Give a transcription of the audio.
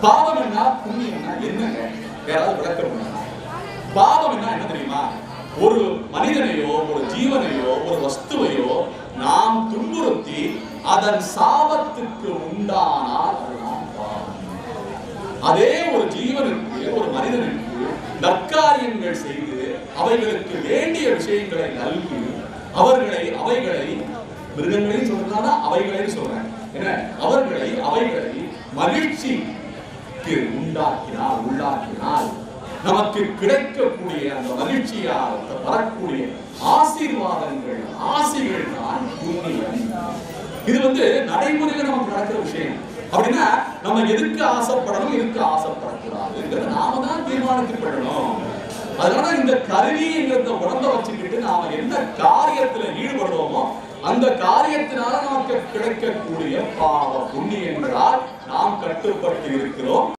பாவம் என்ன புண்ணியம்னா என்னங்க யாராவது விளக்க முடியுமா பாவம் என்ன என்ன தெரியுமா ஒரு மனிதனையோ ஒரு ஜீவனையோ ஒரு வஸ்துவையோ நாம் துன்புறுத்தி அதன் சாபத்துக்கு உண்டானால் அதுதான் பாவம் அதே ஒரு ஜீவனுக்கு ஒரு மனிதனுக்கு நற்காரியங்கள் செய்து அவைகளுக்கு வேண்டிய விஷயங்களை நல்கி அவர்களை அவைகளை மிருகங்களையும் சொல்றதுனால அவைகளையும் சொல்றேன் என்ன அவர்களை அவைகளை மகிழ்ச்சிக்கு உண்டாக்கினால் உள்ளாக்கினால் நமக்கு கிடைக்கக்கூடிய அந்த மகிழ்ச்சியால் வரக்கூடிய ஆசீர்வாதங்கள் ஆசைகள் தான் புண்ணியம் இது வந்து நடைமுறையில நமக்கு நடக்கிற விஷயம் அப்படின்னா நம்ம எதுக்கு ஆசைப்படணும் எதுக்கு ஆசைப்படக்கூடாதுங்கிறத நாம தான் தீர்மானித்துக் கொள்ளணும் அதனால இந்த கருவிங்கிறத உடம்ப வச்சுக்கிட்டு நாம எந்த காரியத்துல ஈடுபடுவோமோ அந்த காரியத்தினால நமக்கு கிடைக்கக்கூடிய பாவ புண்ணியங்களால் நாம் கட்டுப்பட்டு இருக்கிறோம்